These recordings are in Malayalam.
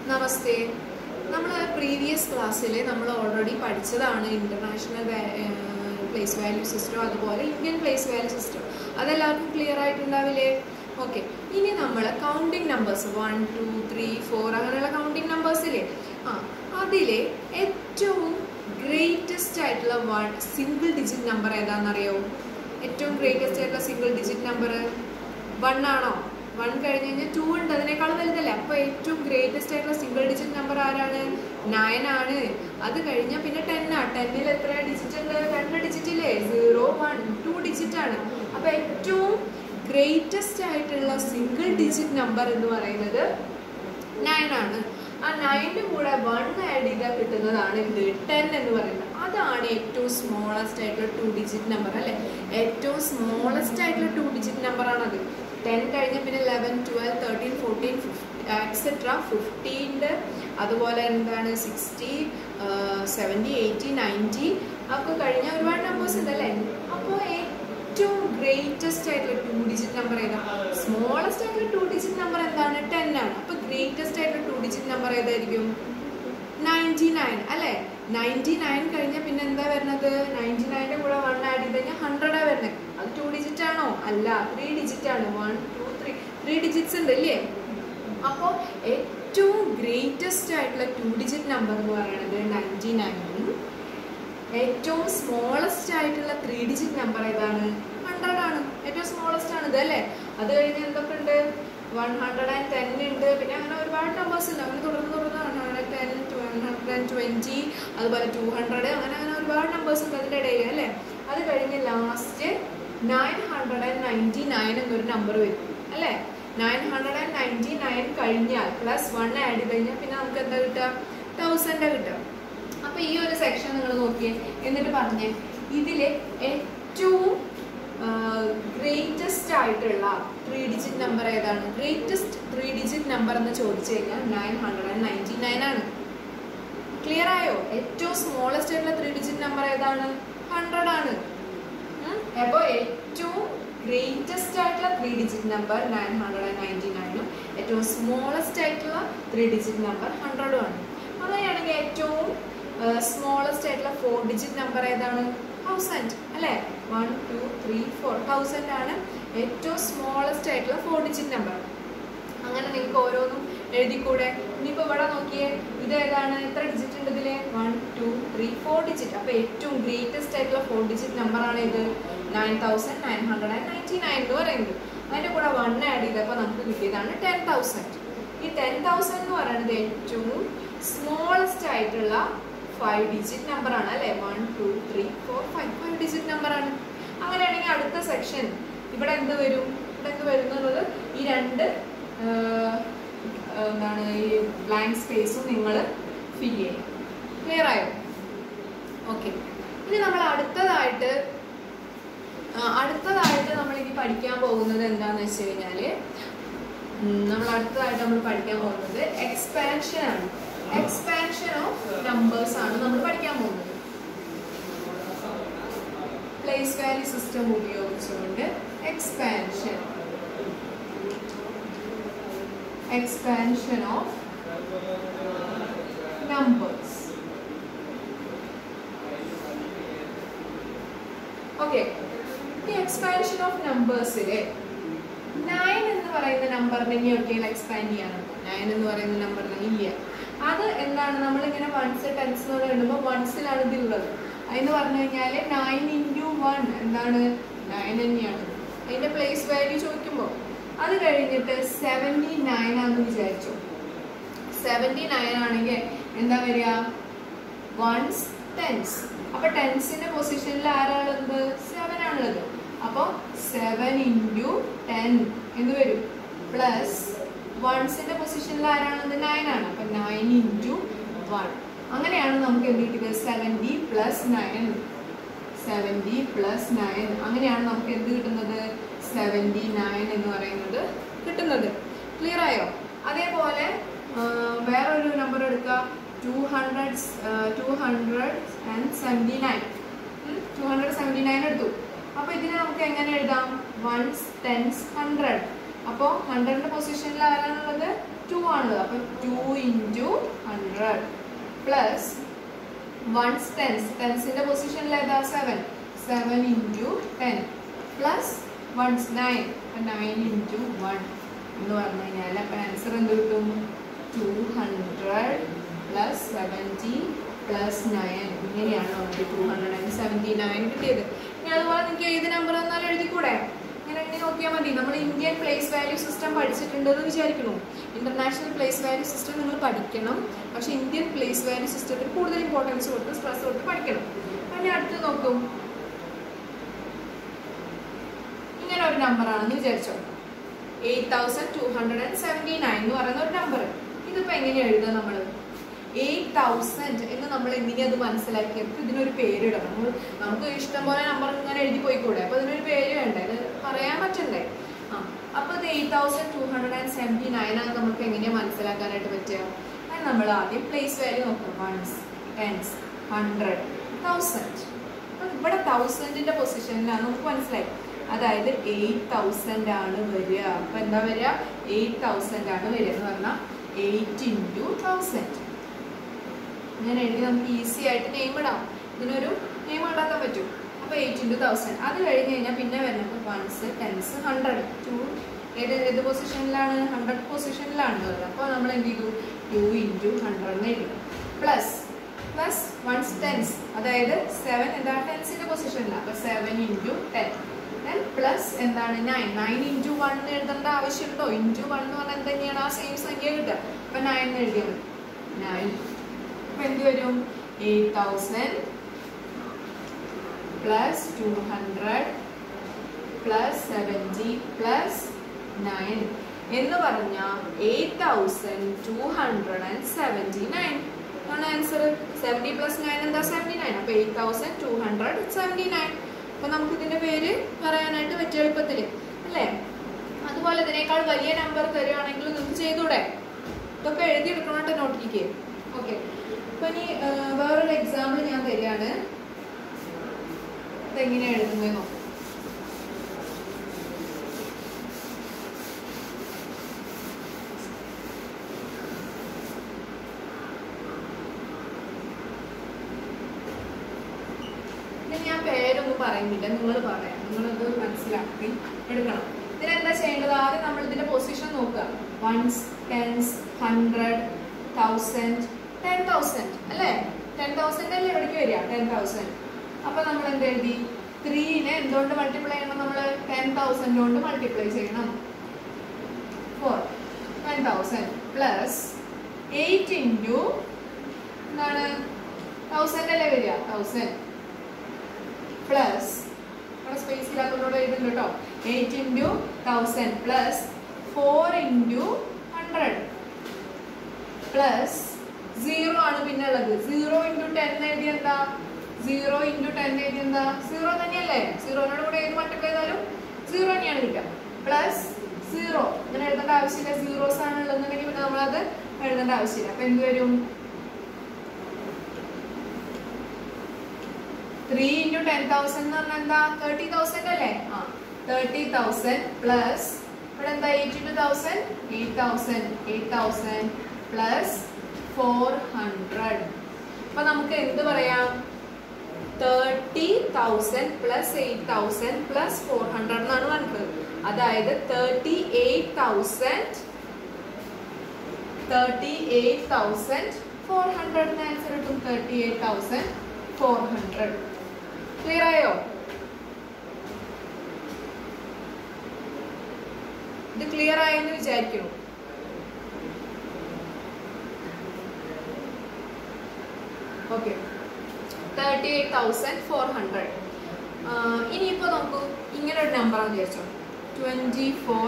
നമസ്തേ നമ്മൾ പ്രീവിയസ് ക്ലാസ്സിൽ നമ്മൾ ഓൾറെഡി പഠിച്ചതാണ് ഇൻ്റർനാഷണൽ പ്ലേസ് വാല്യൂ സിസ്റ്റം അതുപോലെ ഇന്ത്യൻ പ്ലേസ് വാല്യൂ സിസ്റ്റം അതെല്ലാവർക്കും ക്ലിയർ ആയിട്ടുണ്ടാവില്ലേ ഓക്കെ ഇനി നമ്മൾ counting numbers one two three four അങ്ങനെയുള്ള കൗണ്ടിങ് നമ്പേഴ്സില്ലേ ആ അതിലെ ഏറ്റവും ഗ്രേറ്റസ്റ്റ് ആയിട്ടുള്ള വൺ സിംഗിൾ ഡിജിറ്റ് നമ്പർ ഏതാണെന്നറിയോ ഏറ്റവും ഗ്രേറ്റസ്റ്റ് ആയിട്ടുള്ള സിംഗിൾ ഡിജിറ്റ് നമ്പർ വൺ ആണോ വൺ കഴിഞ്ഞ് കഴിഞ്ഞാൽ ടു ഉണ്ട് അതിനേക്കാൾ വലുതല്ലേ അപ്പോൾ ഏറ്റവും ഗ്രേറ്റസ്റ്റ് ആയിട്ടുള്ള സിംഗിൾ ഡിജിറ്റ് നമ്പർ ആരാണ് നയൻ ആണ് അത് കഴിഞ്ഞാൽ പിന്നെ ടെൻ ആ ടെന്നിൽ എത്ര ഡിജിറ്റ് ഉണ്ട് രണ്ട് ഡിജിറ്റ് ഇല്ലേ സീറോ വൺ ടു ഡിജിറ്റ് ആണ് അപ്പോൾ ഏറ്റവും ഗ്രേറ്റസ്റ്റ് ആയിട്ടുള്ള സിംഗിൾ ഡിജിറ്റ് നമ്പർ എന്ന് പറയുന്നത് നയൻ ആണ് ആ നയൻ്റെ കൂടെ വൺ ആഡ് ചെയ്താൽ കിട്ടുന്നതാണ് ഇത് ടെൻ എന്ന് പറയുന്നത് അതാണ് ഏറ്റവും സ്മോളസ്റ്റ് ആയിട്ടുള്ള ടു ഡിജിറ്റ് നമ്പർ അല്ലേ ഏറ്റവും സ്മോളസ്റ്റ് ആയിട്ടുള്ള ടു ഡിജിറ്റ് നമ്പർ ആണത് ടെൻ കഴിഞ്ഞ പിന്നെ eleven twelve thirteen fourteen etcetera ഫിഫ്റ്റീൻ്റെ അതുപോലെ എന്താണ് സിക്സ്റ്റി സെവൻറ്റി എയ്റ്റി നയൻറ്റി ഒക്കെ കഴിഞ്ഞ ഒരുപാട് നമ്പേഴ്സ് ഉണ്ട് അല്ലേ അപ്പോൾ ഏറ്റവും ഗ്രേറ്റസ്റ്റ് ആയിട്ടുള്ള ടു ഡിജിറ്റ് നമ്പർ ഏതാ സ്മോളസ്റ്റ് ആയിട്ടുള്ള ടു ഡിജിറ്റ് നമ്പർ എന്താണ് ടെൻ ആണ് അപ്പോൾ ഗ്രേറ്റസ്റ്റ് ആയിട്ടുള്ള ടു ഡിജിറ്റ് നമ്പർ ഏതായിരിക്കും നയൻറ്റി നയൻ അല്ലേ നയൻറ്റി നയൻ കഴിഞ്ഞാൽ പിന്നെ എന്താ വരുന്നത് നയൻറ്റി നയൻ്റെ കൂടെ വൺ ആഡ് ചെയ്ത് കഴിഞ്ഞാൽ ഹൺഡ്രഡാണ് വരുന്നത് അത് ടു ഡിജിറ്റ് ആണോ അല്ല ത്രീ ഡിജിറ്റ് ആണ് one two three three digits ഉണ്ട് അല്ലേ അപ്പോൾ ഏറ്റവും ഗ്രേറ്റസ്റ്റ് ആയിട്ടുള്ള ടു ഡിജിറ്റ് നമ്പർ എന്ന് പറയുന്നത് നയൻറ്റി നയനും ഏറ്റവും സ്മോളസ്റ്റ് ആയിട്ടുള്ള ത്രീ ഡിജിറ്റ് നമ്പർ ഏതാണ് ഹൺഡ്രഡ് ആണ് ഏറ്റവും സ്മോളസ്റ്റ് ആണ് ഇത് അല്ലേ അത് കഴിഞ്ഞ് എന്തൊക്കെ ഉണ്ട് വൺ ഹൺഡ്രഡ് ആൻഡ് ടെൻ ഉണ്ട് പിന്നെ അങ്ങനെ ഒരുപാട് നമ്പേഴ്സ് ഉണ്ട് അങ്ങനെ തുടർന്ന് തുടർന്ന് hundred ten one hundred and twenty അതുപോലെ ടു ഹൺഡ്രഡ് അങ്ങനെ അങ്ങനെ ഒരുപാട് നമ്പേഴ്സ് ഉണ്ട് അതിൻ്റെ ഇടയിൽ അല്ലേ അത് കഴിഞ്ഞ് last nine hundred and ninety nine എന്നൊരു നമ്പർ വരും അല്ലേ nine hundred and ninety nine കഴിഞ്ഞാൽ പ്ലസ് വൺ ആഡ് ചെയ്ത് കഴിഞ്ഞാൽ പിന്നെ നമുക്ക് എന്താ കിട്ടുക തൗസൻഡാണ് കിട്ടുക അപ്പോൾ ഈ ഒരു സെക്ഷൻ നിങ്ങൾ നോക്കിയേ എന്നിട്ട് പറഞ്ഞേ ഇതിലെ ഏറ്റവും ഗ്രേറ്റസ്റ്റ് ആയിട്ടുള്ള ത്രീ ഡിജിറ്റ് നമ്പർ ഏതാണ് ഗ്രേറ്റസ്റ്റ് ത്രീ ഡിജിറ്റ് നമ്പർ എന്ന് ചോദിച്ചു കഴിഞ്ഞാൽ nine hundred and ninety nine ആണ് ക്ലിയർ ആയോ ഏറ്റവും സ്മോളസ്റ്റ് ആയിട്ടുള്ള ത്രീ ഡിജിറ്റ് നമ്പർ ഏതാണ് ഹൺഡ്രഡ് ആണ് അപ്പോൾ ഏറ്റവും ഗ്രേറ്റസ്റ്റ് ആയിട്ടുള്ള three digit number nine hundred and ninety നയനും ഏറ്റവും സ്മോളസ്റ്റ് ആയിട്ടുള്ള ത്രീ ഡിജിറ്റ് നമ്പർ ഹൺഡ്രഡും ആണ് അങ്ങനെയാണെങ്കിൽ ഏറ്റവും സ്മോളസ്റ്റ് ആയിട്ടുള്ള ഫോർ ഡിജിറ്റ് നമ്പർ ഏതാണ് തൗസൻഡ് അല്ലേ one two three four thousand ആണ് ഏറ്റവും സ്മോളസ്റ്റ് ആയിട്ടുള്ള ഫോർ ഡിജിറ്റ് നമ്പർ അങ്ങനെ നിങ്ങൾക്ക് ഓരോന്നും എഴുതിക്കൂടെ ഇനിയിപ്പോൾ ഇവിടെ നോക്കിയേ ഇത് ഏതാണ് എത്ര ഡിജിറ്റ് ഉണ്ട് ഇതിൽ one two three four digit അപ്പോൾ ഏറ്റവും ഗ്രേറ്റസ്റ്റ് ആയിട്ടുള്ള ഫോർ ഡിജിറ്റ് നമ്പറാണ് ഇത് nine thousand nine hundred and ninety nine എന്ന് പറയുന്നത് അതിൻ്റെ കൂടെ വൺ ആഡ് ചെയ്തപ്പോൾ നമുക്ക് കിട്ടിയതാണ് ടെൻ തൗസൻഡ് ഈ ടെൻ തൗസൻഡ് എന്ന് പറയുന്നത് ഏറ്റവും സ്മോളസ്റ്റ് ആയിട്ടുള്ള ഫൈവ് ഡിജിറ്റ് നമ്പറാണ് അല്ലേ one two three four five five digit നമ്പറാണ് അങ്ങനെയാണെങ്കിൽ അടുത്ത സെക്ഷൻ ഇവിടെ എന്ത് വരും ഇവിടെ എന്ത് വരുന്നത് ഈ രണ്ട് എന്താണ് ഈ ബ്ലാങ്ക് സ്പേസും നിങ്ങൾ ഫിൽ ചെയ്യും ക്ലിയർ ആയോ ഓക്കെ ഇനി നമ്മൾ അടുത്തതായിട്ട് അടുത്തതായിട്ട് നമ്മൾ ഇനി പഠിക്കാൻ പോകുന്നത് എന്താണെന്ന് വെച്ച് കഴിഞ്ഞാൽ നമ്മൾ അടുത്തതായിട്ട് നമ്മൾ പഠിക്കാൻ പോകുന്നത് എക്സ്പാൻഷൻ ആണ് എക്സ്പാൻഷൻ ഓഫ് നമ്പേഴ്സ് ആണ് നമ്മൾ പഠിക്കാൻ പോകുന്നത് പ്ലേസ് വാല്യൂ സിസ്റ്റം ഉപയോഗിച്ചുകൊണ്ട് expansion expansion of numbers. Okay ഈ എക്സ്പാൻഷൻ ഓഫ് നമ്പേഴ്സില് നയൻ എന്ന് പറയുന്ന നമ്പറിനെ ഇനി ഒക്കെയും എക്സ്പാൻഡ് ചെയ്യാനുണ്ടോ നയൻ എന്ന് പറയുന്ന നമ്പറിനെ ഇല്ല അത് എന്താണ് നമ്മളിങ്ങനെ വൺസ് ടെൻസ് എന്ന് എഴുതുമ്പോൾ വൺസിലാണ് ഇതിലുള്ളത് അതെന്ന് പറഞ്ഞു കഴിഞ്ഞാൽ നയൻ ഇൻറ്റു വൺ എന്താണ് നയൻ തന്നെയാണ് അതിൻ്റെ പ്ലേസ് വാല്യൂ ചോദിക്കുമ്പോൾ അത് കഴിഞ്ഞിട്ട് സെവൻറ്റി നയൻ ആണെന്ന് വിചാരിച്ചു സെവൻറ്റി നയൻ ആണെങ്കിൽ എന്താ വരിക വൺസ് ടെൻസ് അപ്പൊ ടെൻസിന്റെ പൊസിഷനിൽ ആരാളുള്ളത് സെവൻ ആണുള്ളത് അപ്പോൾ സെവൻ ഇൻറ്റു ടെൻ എന്ന് വരും പ്ലസ് വൺസിന്റെ പൊസിഷനിൽ ആരാണുള്ളത് നയൻ ആണ് അപ്പൊ നയൻ ഇൻറ്റു വൺ അങ്ങനെയാണ് നമുക്ക് എന്ത് കിട്ടിയത് seventy plus nine seventy plus nine അങ്ങനെയാണ് നമുക്ക് എന്ത് കിട്ടുന്നത് സെവൻറ്റി നയൻ എന്ന് പറയുന്നത് കിട്ടുന്നത് ക്ലിയർ ആയോ അതേപോലെ വേറൊരു നമ്പർ എടുക്കുക two hundred two hundred and seventy nine two hundred seventy nine എടുത്തു അപ്പോൾ ഇതിനെ നമുക്ക് എങ്ങനെ എഴുതാം വൺസ് ടെൻസ് ഹൺഡ്രഡ് അപ്പോൾ ഹൺഡ്രഡിന്റെ പൊസിഷനിൽ ആരാണുള്ളത് ടു ആണുള്ളത് അപ്പോൾ two into hundred plus ones tens ടെൻസിന്റെ പൊസിഷനിൽ ഏതാ seven seven into ten plus ones nine nine into one എന്ന് പറഞ്ഞു കഴിഞ്ഞാൽ അപ്പം ആൻസർ എന്ത് കിട്ടും two hundred plus seventy plus nine ഇങ്ങനെയാണ് നമുക്ക് two hundred and seventy nine കിട്ടിയത് ഇനി അതുപോലെ നിങ്ങൾക്ക് ഏത് നമ്പർ എന്നാലും എഴുതിക്കൂടെ ഇങ്ങനെ എണ്ണി നോക്കിയാൽ മതി നമ്മൾ ഇന്ത്യൻ പ്ലേസ് വാല്യൂ സിസ്റ്റം പഠിച്ചിട്ടുണ്ടെന്ന് വിചാരിക്കുന്നു ഇന്റർനാഷണൽ പ്ലേസ് വാല്യൂ സിസ്റ്റം നിങ്ങൾ പഠിക്കണം പക്ഷേ ഇന്ത്യൻ പ്ലേസ് വാല്യൂ സിസ്റ്റത്തിൽ കൂടുതൽ ഇമ്പോർട്ടൻസ് കൊടുത്ത് സ്ട്രെസ് കൊടുത്ത് പഠിക്കണം അതിന് അടുത്ത് നോക്കും ഇങ്ങനെ ഒരു നമ്പർ ആണെന്ന് വിചാരിച്ചോ eight thousand two hundred and seventy nine എന്ന് പറയുന്ന ഒരു നമ്പർ ഇതിപ്പോ എങ്ങനെ എഴുതുക നമ്മൾ എയ്റ്റ് തൗസൻഡ് എന്ന് നമ്മൾ എങ്ങനെയാ അത് മനസ്സിലാക്കിയത് ഇതിനൊരു പേരിടണം നമ്മൾ നമുക്ക് ഇഷ്ടം പോലെ നമ്പർ ഇങ്ങനെ എഴുതി പോയിക്കൂടെ അപ്പൊ ഇതിനൊരു പേര് വേണ്ടേ ഇത് പറയാൻ പറ്റണ്ടേ ആ അപ്പൊ ഇത് eight thousand two hundred and seventy nine ആണ് നമുക്ക് എങ്ങനെയാ മനസ്സിലാക്കാനായിട്ട് പറ്റുക അത് നമ്മൾ ആദ്യം പ്ലേസ് വാല്യൂ നോക്കാം വൺസ് ടെൻസ് ഹൺഡ്രഡ് തൗസൻഡ് അപ്പൊ ഇവിടെ തൗസൻഡിന്റെ പൊസിഷനിലാണ് നമുക്ക് മനസ്സിലായി അതായത് എയ്റ്റ് തൗസൻഡ് ആണ് വരിക അപ്പൊ എന്താ വരിക എയ്റ്റ് തൗസൻഡ് ആണ് വരിക എന്ന് പറഞ്ഞാൽ എയ്റ്റ് ഇൻറ്റു തൗസൻഡ് ഇങ്ങനെ എഴുതി നമുക്ക് ഈസി ആയിട്ട് നെയിം ഇടാം ഇതിനൊരു നെയിം ഉണ്ടാക്കാൻ പറ്റും അപ്പോൾ എയ്റ്റ് ഇൻറ്റു തൗസൻഡ് അത് കഴിഞ്ഞ് കഴിഞ്ഞാൽ പിന്നെ വരുന്നത് വൺസ് ടെൻസ് ഹൺഡ്രഡ് ടു ഏത് ഏത് പൊസിഷനിലാണ് ഹൺഡ്രഡ് പൊസിഷനിലാണ് ഉള്ളത് അപ്പോൾ നമ്മൾ എന്ത് ചെയ്തു ടു ഇൻറ്റു ഹൺഡ്രഡ് എന്ന് എഴുതി പ്ലസ് പ്ലസ് വൺസ് ടെൻസ് അതായത് സെവൻ എന്താണ് ടെൻസിൻ്റെ പൊസിഷനിലാണ് അപ്പോൾ seven into ten then plus എന്താണ് നയൻ നയൻ ഇൻറ്റു വൺ എഴുതേണ്ട ആവശ്യമുണ്ടോ ഇൻറ്റു വൺ എന്ന് പറഞ്ഞാൽ എന്ത് തന്നെയാണ് ആ സെയിം സംഖ്യ കിട്ടുക അപ്പം നയൻ എന്ന് എഴുതിയാൽ മതി നയൻ അപ്പം എന്ത് വരും eight thousand plus two hundred plus seventy plus nine എന്ന് പറഞ്ഞാൽ eight thousand two hundred and seventy nine ആണ് ആൻസർ സെവൻറ്റി പ്ലസ് നയൻ എന്താ സെവൻറ്റി നയൻ അപ്പോൾ eight thousand two hundred seventy nine അപ്പോൾ നമുക്ക് ഇതിൻ്റെ പേര് പറയാനായിട്ട് പറ്റിയ എളുപ്പത്തിൽ അല്ലേ അതുപോലെ ഇതിനേക്കാൾ വലിയ നമ്പർ തരികയാണെങ്കിൽ നിങ്ങൾക്ക് ചെയ്തൂടെ ഇതൊക്കെ എഴുതിയെടുക്കണം കേട്ടോ നോട്ടിലേക്ക് ഓക്കെ അപ്പൊ ഇനി ആ, വേറൊരു എക്സാമ്പിൾ ഞാൻ തരികയാണ് ഇതെങ്ങനെ എഴുതുന്നത് നോക്കാം ഇത് ഞാൻ പേരൊന്നും പറയുന്നില്ല നിങ്ങൾ പറയാം നിങ്ങളത് മനസ്സിലാക്കി എടുക്കണം ഇതിനെന്താ ചെയ്യേണ്ടത് ആദ്യം നമ്മൾ ഇതിന്റെ പൊസിഷൻ നോക്കുക ones tens hundred thousand ten thousand അല്ലേ ടെൻ തൗസൻഡ് അല്ലേ എവിടേക്ക് വരിക ടെൻ തൗസൻഡ് അപ്പൊ നമ്മൾ എന്ത് എഴുതി ത്രീനെ എന്തുകൊണ്ട് മൾട്ടിപ്ലൈ ചെയ്യണം നമ്മൾ ടെൻ തൗസൻഡ് കൊണ്ട് മൾട്ടിപ്ലൈ ചെയ്യണം four ten thousand plus eight into എന്താണ് തൗസൻഡ് അല്ലേ വരിക തൗസൻഡ് പ്ലസ് ഇവിടെ സ്പേസ് ഇല്ലാത്തതുകൊണ്ട് എഴുതുന്നുണ്ട് കേട്ടോ eight into thousand plus four into hundred plus zero ആണ് പിന്നെ ഉള്ളത് സീറോ ഇൻറ്റു ടെൻ എഴുതി എന്താ സീറോ ഇൻറ്റു ടെൻ എഴുതി എന്താ സീറോ തന്നെയല്ലേ സീറോനോട് കൂടെ ഏത് മട്ടൊക്കെ ചെയ്താലും സീറോ തന്നെയാണ് കിട്ടുക പ്ലസ് സീറോ ഇങ്ങനെ എഴുതേണ്ട ആവശ്യമില്ല സീറോസ് ആണ് ഉള്ളതെന്നുണ്ടെങ്കിൽ പിന്നെ നമ്മളത് എഴുതേണ്ട ആവശ്യമില്ല അപ്പൊ എന്ത് വരും ത്രീ ഇൻറ്റു ടെൻ തൗസൻഡ് എന്ന് പറഞ്ഞാൽ എന്താ തേർട്ടി തൗസൻഡ് അല്ലേ ആ തേർട്ടി തൗസൻഡ് പ്ലസ് ഇവിടെ എന്താ eight into thousand eight thousand eight thousand plus four hundred അപ്പൊ നമുക്ക് എന്ത് പറയാം thirty thousand plus eight thousand plus four hundred എന്നാണ് പറഞ്ഞത് അതായത് thirty eight thousand thirty eight thousand four hundred answer കിട്ടും thirty eight thousand four hundred clear ആയോ ഇത് ക്ലിയർ ആയെന്ന് വിചാരിക്കുന്നു okay thirty eight thousand four hundred ഇനിയിപ്പോൾ നമുക്ക് ഇങ്ങനെ ഒരു നമ്പറാന്ന് വിചാരിച്ചോ ട്വൻറ്റി ഫോർ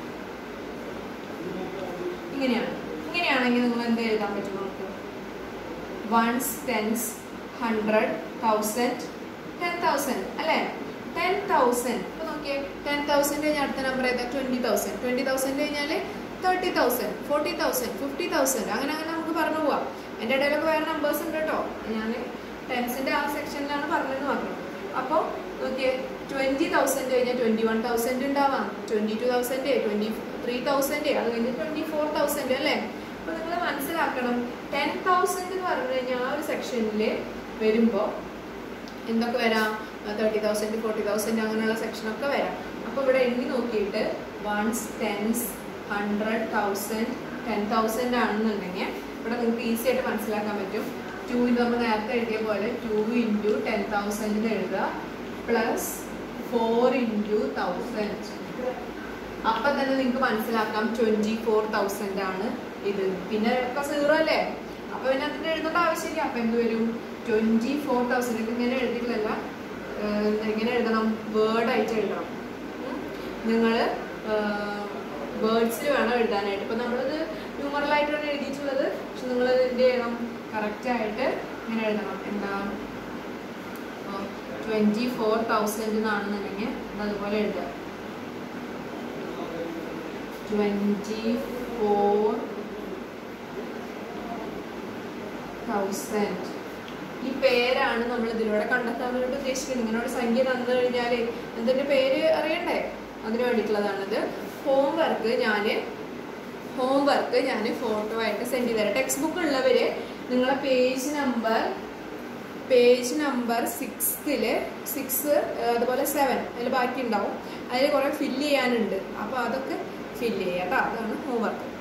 ഇങ്ങനെയാണ് ഇങ്ങനെയാണെങ്കിൽ നിങ്ങൾ എന്ത് എഴുതാൻ പറ്റും നമുക്ക് ones tens hundred thousand ten thousand അല്ലേ ടെൻ തൗസൻഡ് ഇപ്പോൾ നോക്കിയേ ടെൻ തൗസൻഡ് കഴിഞ്ഞാൽ അടുത്ത നമ്പർ ഏതാ ട്വൻറ്റി തൗസൻഡ് ട്വൻറ്റി തൗസൻഡ് കഴിഞ്ഞാൽ thirty thousand forty thousand fifty thousand അങ്ങനെ അങ്ങനെ നമുക്ക് പറഞ്ഞു പോവാം എൻ്റെ ഇടയിലൊക്കെ വേറെ നമ്പേഴ്സ് ഉണ്ട് കേട്ടോ ഞാൻ ടെൻസിൻ്റെ ആ സെക്ഷനിലാണ് പറഞ്ഞതെന്ന് മാത്രം അപ്പോൾ നോക്കിയേ ട്വൻറ്റി തൗസൻഡ് കഴിഞ്ഞാൽ ട്വൻറ്റി വൺ തൗസൻഡ് ഉണ്ടാവാം twenty two thousand twenty three thousand അത് കഴിഞ്ഞ് ട്വൻറ്റി ഫോർ തൗസൻഡ് അല്ലേ അപ്പോൾ നിങ്ങൾ മനസ്സിലാക്കണം ടെൻ തൗസൻഡ് എന്ന് പറഞ്ഞു കഴിഞ്ഞാൽ ആ ഒരു സെക്ഷനിൽ വരുമ്പോൾ എന്തൊക്കെ വരാം തേർട്ടി തൗസൻഡ് ഫോർട്ടി തൗസൻഡ് അങ്ങനെയുള്ള സെക്ഷനൊക്കെ വരാം അപ്പോൾ ഇവിടെ എണ്ണി നോക്കിയിട്ട് ones tens hundred thousand ten thousand ആണെന്നുണ്ടെങ്കിൽ ഇവിടെ നിങ്ങൾക്ക് ഈസി ആയിട്ട് മനസ്സിലാക്കാൻ പറ്റും ടു നമ്മൾ നേരത്തെ എഴുതിയ പോലെ ടു ഇൻറ്റു ടെൻ തൗസൻഡിൽ എഴുതുക പ്ലസ് ഫോർ ഇൻറ്റു തൗസൻഡ് അപ്പം തന്നെ നിങ്ങൾക്ക് മനസ്സിലാക്കാം ട്വൻറ്റി ഫോർ തൗസൻഡ് ആണ് ഇത് പിന്നെ ഒക്കെ സീറോ അല്ലേ അപ്പോൾ പിന്നെ അതിൻ്റെ എഴുതേണ്ട ആവശ്യമില്ല അപ്പം എന്ത് വരും ട്വൻറ്റി ഫോർ തൗസൻഡ് ഇത് ഇങ്ങനെ എഴുതിയിട്ടില്ല ഇങ്ങനെ എഴുതണം വേർഡായിട്ട് എഴുതണം നിങ്ങൾ വേർഡ്സിൽ വേണം എഴുതാനായിട്ട് ഇപ്പം നമ്മളിത് ന്യൂമറലായിട്ടാണ് എഴുതിയിട്ടുള്ളത് പക്ഷെ നിങ്ങൾ എന്ത് ചെയ്യണം കറക്റ്റായിട്ട് ഇങ്ങനെ എഴുതണം എന്താ ട്വൻറ്റി ഫോർ തൗസൻഡ് എന്നാണെന്നുണ്ടെങ്കിൽ അതുപോലെ എഴുതുക ട്വൻറ്റി ഫോർ തൗസൻഡ് ഈ പേരാണ് നമ്മൾ ഇതിലൂടെ കണ്ടെത്താൻ വേണ്ടി ഉദ്ദേശിക്കുന്നത് ഇങ്ങനെ ഒരു സംഖ്യ തന്നു കഴിഞ്ഞാൽ എന്തിൻ്റെ പേര് അറിയണ്ടേ അതിന് വേണ്ടിയിട്ടുള്ളതാണിത് ഹോംവർക്ക് ഞാൻ ഹോംവർക്ക് ഞാൻ ഫോട്ടോ ആയിട്ട് സെൻഡ് ചെയ്ത് തരാം ടെക്സ്റ്റ് ബുക്ക് ഉള്ളവർ നിങ്ങളെ പേജ് നമ്പർ പേജ് നമ്പർ സിക്സ്തിൽ സിക്സ് അതുപോലെ സെവൻ അതിൽ ബാക്കി ഉണ്ടാവും അതിൽ കുറേ ഫില്ല് ചെയ്യാനുണ്ട് അപ്പോൾ അതൊക്കെ ഫില്ല് ചെയ്യാം കേട്ടോ അതാണ് ഹോംവർക്ക്